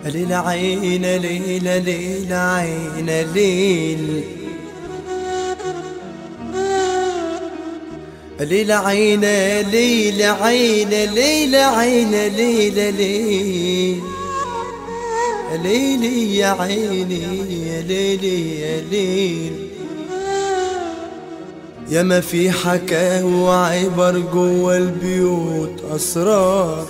ليل عين ليل ليل عين ليل ليل عين ليل عين ليل عين ليل ليل ليلي يا عيني يا ليلي يا ليل يا ما في حكاه وعبر جوا البيوت أسرار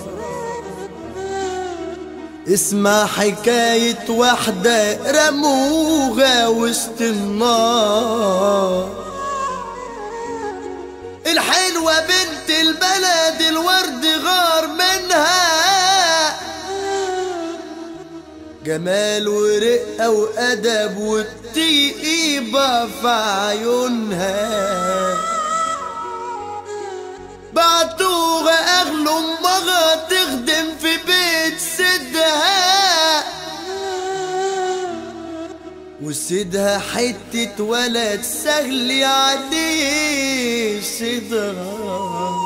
اسمع حكاية واحدة رموها وسط النار الحلوة بنت البلد الورد غار منها جمال ورقة وأدب والطيبة في عيونها بعتوها أغلى أمها تخدم في بيت سيدها وسيدها حتة ولد سهل عليه صدرها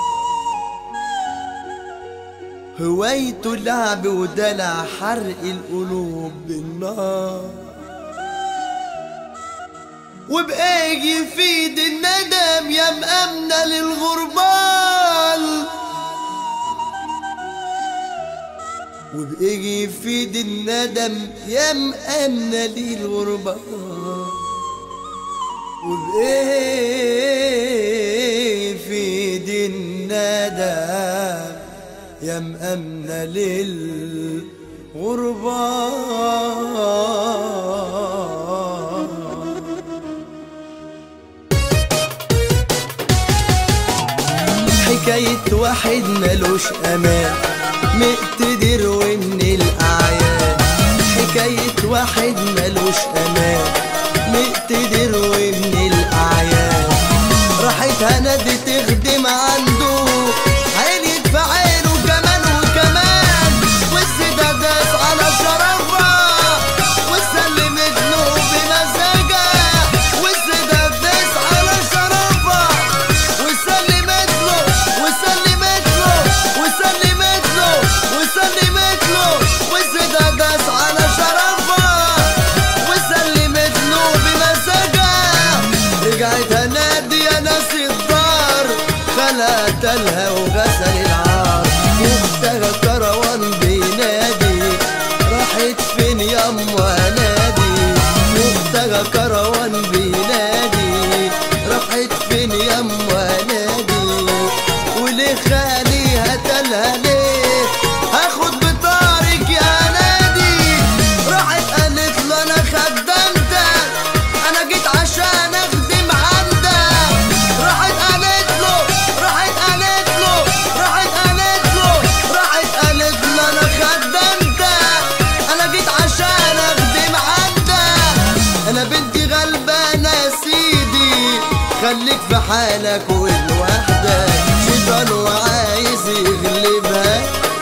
هوايته لعب ودلع حرق القلوب بالنار وبقى يفيد الندم يا مأمنة للغربال وبقى يفيد الندم يا مأمنة للغربال وبقى يفيد الندم يا مأمنة للغرباء حكاية واحد ملوش أمان مقتدر ومن الأعيان حكاية واحد ملوش أمان مقتدر ومن الأعيان راحت هندي تخدم عنده عيني في عينه كمان وكمان والسيدة داس على شرفها وسلمت له بمزاجها والسيدة داس على شرفها وسلمت له وسلمت له وسلمت له وسلمت له والسيدة داس على شرفها وسلمت له بمزاجها رجعت هنادي يا ناس الدار خلت لها وغسل العار واختها كروان بينادي راحت فين يما نادي واختها كروان بينادي راحت فين يما نادي وليه خاليها تلها ليه هاخد بطارك يا نادي راحت قالت له انا خدمتك انا جيت عشان اخدم عندك راحت قالت له راحت قالت له راحت قالت له راحت قالت له انا خدمتك انا جيت عشان اخدم عندك انا بنتي غلبانه يا سيدي خليك في حالك ولوحدك شيطان وعايز يغلبها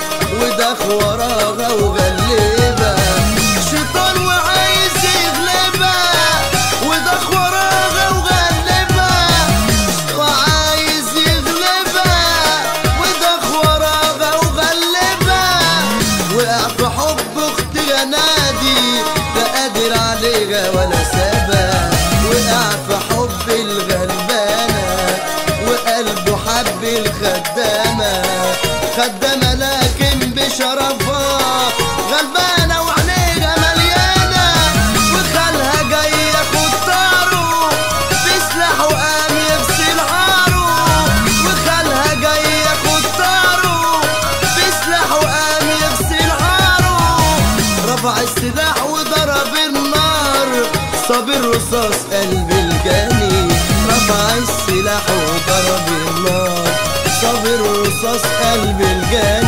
ودخ وراها وغلبها شيطان وعايز يغلبها ودخ وراها وغلبها وعايز يغلبها ودخ وراها وغلبها وقع في حب اختي نادي لا قادر عليها ولا سابها وقع في حب الغلبانة وقلبه حب الخدامة خدامة لكن بشرفها غلبانة وعينيها مليانة وخالها جاي ياخد طاره بسلاح وقام يغسل عاره وخالها جاي ياخد طاره بسلاح وقام يغسل عاره رفع السلاح وضرب النار صاب الرصاص قلب الجاني رفع السلاح وضرب النار صاب الرصاص قلب الجاني